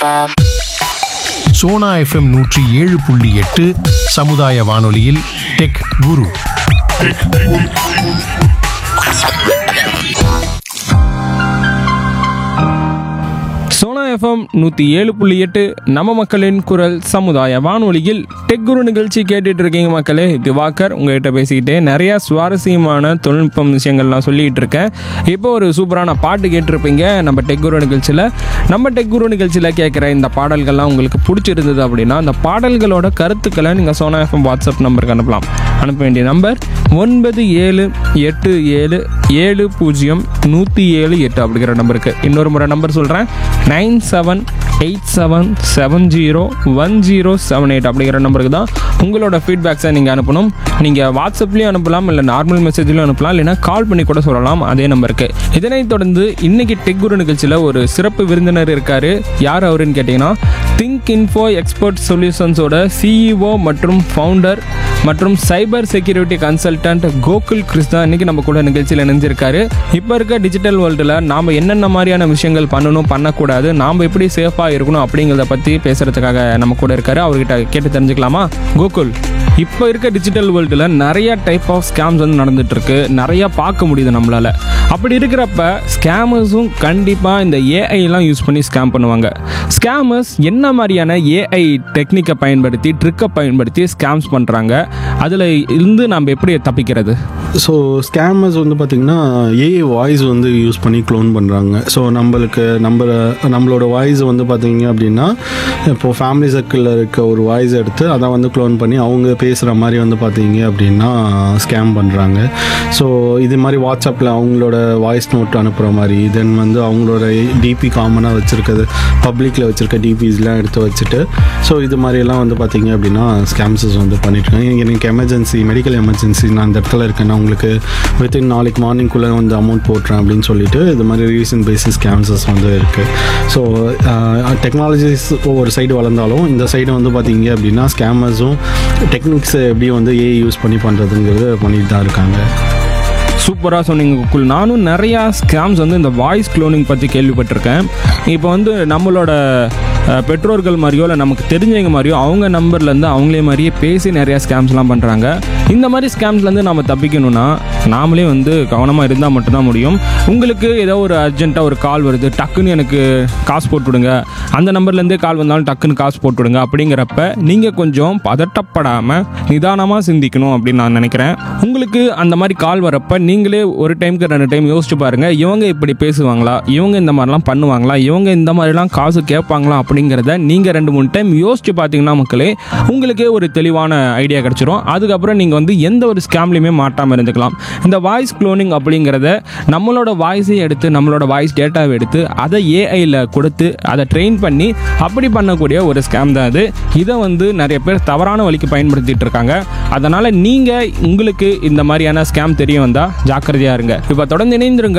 Sona FM நூற்றி ஏழு புள்ளி எட்டு சமுதாய வானொலியில் டெக் குரு சோனா எஃப்எம் நூற்றி ஏழு புள்ளி எட்டு நம்ம மக்களின் குரல் சமுதாய வானொலியில் டெக் குரு நிகழ்ச்சி கேட்டுட்டு இருக்கீங்க மக்களே திவாகர் உங்ககிட்ட பேசிக்கிட்டே நிறைய சுவாரஸ்யமான தொழில்நுட்பம் விஷயங்கள்லாம் சொல்லிக்கிட்டு இருக்கேன் இப்போ ஒரு சூப்பரான பாட்டு கேட்டிருப்பீங்க நம்ம டெக் குரு நிகழ்ச்சியில் நம்ம டெக் குரு நிகழ்ச்சியில் கேட்குற இந்த பாடல்கள்லாம் உங்களுக்கு பிடிச்சிருந்தது அப்படின்னா அந்த பாடல்களோட கருத்துக்களை நீங்கள் சோனா எஃப்எம் வாட்ஸ்அப் நம்பருக்கு அனுப்பலாம் அனுப்ப வேண்டிய நம்பர் ஒன்பது ஏழு எட்டு ஏழு ஏழு பூஜ்ஜியம் நூற்றி ஏழு எட்டு அப்படிங்கிற நம்பருக்கு இன்னொரு முறை நம்பர் சொல்கிறேன் nine seven eight seven seven zero one zero seven eight அப்படிங்கிற நம்பருக்கு தான் உங்களோட ஃபீட்பேக்ஸை நீங்கள் அனுப்பணும் நீங்கள் வாட்ஸ்அப்லேயும் அனுப்பலாம் இல்லை நார்மல் மெசேஜ்லையும் அனுப்பலாம் இல்லைனா கால் பண்ணி கூட சொல்லலாம் அதே நம்பருக்கு இதனைத் தொடர்ந்து இன்னைக்கு டெக் குரு நிகழ்ச்சியில் ஒரு சிறப்பு விருந்தினர் இருக்காரு யார் அவருன்னு கேட்டிங்கன்னா திங்க் இன்ஃபோ எக்ஸ்பர்ட் சொல்யூஷன்ஸோட சிஇஓ மற்றும் ஃபவுண்டர் மற்றும் cyber security consultant Gokul Krishna இன்னைக்கு நம்ம கூட நிகழ்ச்சியில் இணைஞ்சிருக்காரு இப்போ இருக்க டிஜிட்டல் வேர்ல்டில் நாம் என்னென்ன மாதிரியான விஷயங்கள் பண்ணணும் பண்ணக்கூடாது நாம் எப்படி சேஃபாக இருக்கணும் அப்படிங்கிறத பற்றி பேசுகிறதுக்காக நம்ம கூட இருக்காரு அவர்கிட்ட கேட்டு தெரிஞ்சுக்கலாமா கோகுல் இப்போ இருக்க டிஜிட்டல் வேர்ல்டில் நிறைய டைப் ஆஃப் ஸ்கேம்ஸ் வந்து நடந்துட்டு இருக்கு நிறைய பார்க்க முடியுது நம்மளால அப்படி இருக்கிறப்ப ஸ்கேமர்ஸும் கண்டிப்பாக இந்த ஏஐலாம் யூஸ் பண்ணி ஸ்கேம் பண்ணுவாங்க ஸ்கேமர்ஸ் என்ன மாதிரியான ஏஐ டெக்னிக்கை பயன்படுத்தி ட்ரிக்கை பயன்படுத்தி ஸ்கேம்ஸ் பண்ணுறாங்க அதில் இருந்து நம்ம எப்படி தப்பிக்கிறது ஸோ ஸ்கேமர்ஸ் வந்து பார்த்திங்கன்னா ஏஐ வாய்ஸ் வந்து யூஸ் பண்ணி க்ளோன் பண்ணுறாங்க ஸோ நம்மளுக்கு நம்ம நம்மளோட வாய்ஸ் வந்து பார்த்தீங்க அப்படின்னா இப்போது ஃபேமிலி சர்க்கிளில் இருக்க ஒரு வாய்ஸ் எடுத்து அதை வந்து க்ளோன் பண்ணி அவங்க பேசுகிற மாதிரி வந்து பார்த்தீங்க அப்படின்னா ஸ்கேம் பண்ணுறாங்க ஸோ இது மாதிரி வாட்ஸ்அப்பில் அவங்களோட வாய்ஸ் நோட் அனுப்புகிற மாதிரி தென் வந்து அவங்களோட டிபி காமனாக வச்சுருக்கிறது பப்ளிக்கில் வச்சுருக்க டிபிஸ்லாம் எடுத்து வச்சுட்டு ஸோ இது மாதிரியெல்லாம் வந்து பார்த்தீங்க அப்படின்னா ஸ்கேம்ஸஸ் வந்து பண்ணிட்டுருக்காங்க எனக்கு எமர்ஜென்சி மெடிக்கல் எமர்ஜென்சி நான் அந்த இடத்துல இருக்கேன் உங்களுக்கு வித்தின் நாளைக்கு மார்னிங்குள்ளே வந்து அமௌண்ட் போட்டுறேன் அப்படின்னு சொல்லிட்டு இது மாதிரி ரீசன் பேசிஸ் ஸ்கேம்ஸஸ் வந்து இருக்குது ஸோ டெக்னாலஜிஸ் ஒவ்வொரு சைடு வளர்ந்தாலும் இந்த சைடு வந்து பார்த்தீங்க அப்படின்னா ஸ்கேமர்ஸும் டெக்னிக்ஸ் எப்படி வந்து ஏஐ யூஸ் பண்ணி பண்ணுறதுங்கிறது பண்ணிட்டு தான் இருக்காங்க சூப்பராக சொன்னீங்க குக்குல் நானும் நிறையா ஸ்கேம்ஸ் வந்து இந்த வாய்ஸ் க்ளோனிங் பற்றி கேள்விப்பட்டிருக்கேன் இப்போ வந்து நம்மளோட அஹ், பெற்றோர்கள் மாதிரியோ இல்லை நமக்கு தெரிஞ்சவங்க மாதிரியோ அவங்க நம்பர்லேருந்து அவங்களே மாதிரியே பேசி நிறையா ஸ்கேம்ஸ்லாம் பண்ணுறாங்க இந்த மாதிரி ஸ்கேம்ஸ்லேருந்து நம்ம தப்பிக்கணும்னா நாமளே வந்து கவனமாக இருந்தால் மட்டும்தான் முடியும் உங்களுக்கு ஏதோ ஒரு அர்ஜென்ட்டாக ஒரு கால் வருது டக்குன்னு எனக்கு காசு போட்டுவிடுங்க அந்த நம்பர்லேருந்தே கால் வந்தாலும் டக்குன்னு காசு போட்டுவிடுங்க அப்படிங்கிறப்ப நீங்கள் கொஞ்சம் பதட்டப்படாமல் நிதானமாக சிந்திக்கணும் அப்படின்னு நான் நினைக்கிறேன் உங்களுக்கு அந்த மாதிரி கால் வரப்ப நீங்களே ஒரு டைமுக்கு ரெண்டு டைம் யோசிச்சு பாருங்க இவங்க இப்படி பேசுவாங்களா இவங்க இந்த மாதிரிலாம் பண்ணுவாங்களா இவங்க இந்த மாதிரிலாம் காசு கேட்பாங்களா அப்படிங்கிறத நீங்கள் ரெண்டு மூணு டைம் யோசிச்சு பார்த்தீங்கன்னா மக்களே உங்களுக்கே ஒரு தெளிவான ஐடியா கிடச்சிரும் அதுக்கப்புறம் நீங்கள் வந்து எந்த ஒரு ஸ்கேம்லையுமே மாட்டாமல் இருந்துக்கலாம் இந்த வாய்ஸ் க்ளோனிங் அப்படிங்கிறத நம்மளோட வாய்ஸை எடுத்து நம்மளோட வாய்ஸ் டேட்டாவை எடுத்து அதை ஏஐயில் கொடுத்து அதை ட்ரெயின் பண்ணி அப்படி பண்ணக்கூடிய ஒரு ஸ்கேம் தான் இது இதை வந்து நிறைய பேர் தவறான வழிக்கு பயன்படுத்திட்டு இருக்காங்க அதனால் நீங்கள் உங்களுக்கு இந்த மாதிரியான ஸ்கேம் தெரிய வந்தால் ஜாக்கிரதையாக இருங்க இப்போ தொடர்ந்து இணைந்திருங்க